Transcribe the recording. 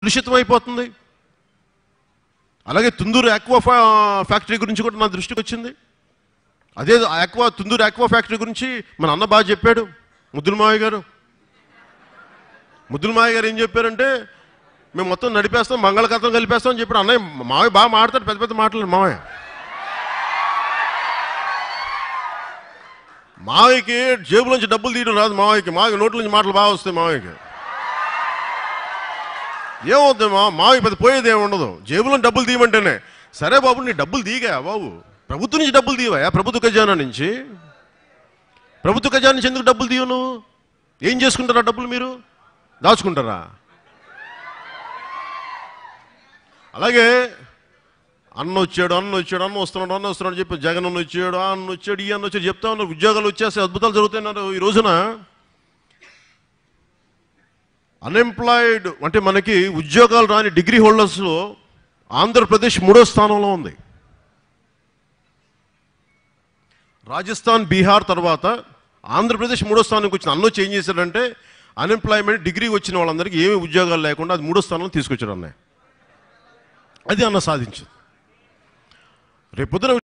కలుషితం అయిపోతుంది అలాగే తుందూరు ఆక్వా ఫా- ఫ్యాక్టరీ గురించి కూడా నా దృష్టికి వచ్చింది అదే ఆక్వా తుందూరు ఆక్వా ఫ్యాక్టరీ గురించి మన అన్న బాగా చెప్పాడు ముద్దుల మావయ్య గారు ముద్దుల మావయ్య గారు ఏం చెప్పారంటే మేము మొత్తం నడిపేస్తాం మంగళకర్తం కలిపేస్తాం అని చెప్పాడు అన్నయ్య మావయ్య బాగా మాట్లాడు పెద్ద పెద్ద మాటలు మావయ్య మావయ్యకి జేబులోంచి డబ్బులు తీయడం రాదు మావయ్యకి మావయ్య నోట్ల నుంచి మాటలు బాగా వస్తాయి మావయ్యకి ఏమవుతుంది మా మావయ్య పెద్ద పోయేది ఏమి ఉండదు జేబులో డబ్బులు తీయమంటేనే సరే బాబు నీ డబ్బులు తీగా బాబు ప్రభుత్వం నుంచి డబ్బులు తీవయా ప్రభుత్వ ఖజానా నుంచి ప్రభుత్వ ఖజానా నుంచి ఎందుకు డబ్బులు తీయవు నువ్వు ఏం చేసుకుంటారా డబ్బులు మీరు దాచుకుంటారా అలాగే అన్న వచ్చాడు అన్న వచ్చాడు అన్న వస్తున్నాడు అన్న వస్తున్నాడు అని చెప్పి జగన్ అన్న వచ్చాడు ఆ అన్న వచ్చాడు ఈ అన్న వచ్చాడు చెప్తా ఉన్నారు ఉద్యోగాలు వచ్చేసి అద్భుతాలు జరుగుతున్నారు ఈ రోజున అన్ఎంప్లాయిడ్ అంటే మనకి ఉద్యోగాలు రాని డిగ్రీ హోల్డర్స్లో ఆంధ్రప్రదేశ్ మూడో స్థానంలో ఉంది రాజస్థాన్ బీహార్ తర్వాత ఆంధ్రప్రదేశ్ మూడో స్థానానికి వచ్చిన అన్నో చేంజ్ చేశాడంటే అన్ఎంప్లాయ్మెంట్ డిగ్రీ వచ్చిన వాళ్ళందరికీ ఏమీ ఉద్యోగాలు లేకుండా అది మూడో స్థానంలో తీసుకొచ్చాడు అన్నయ్య అది అన్న సాధించింది రేపొద్దున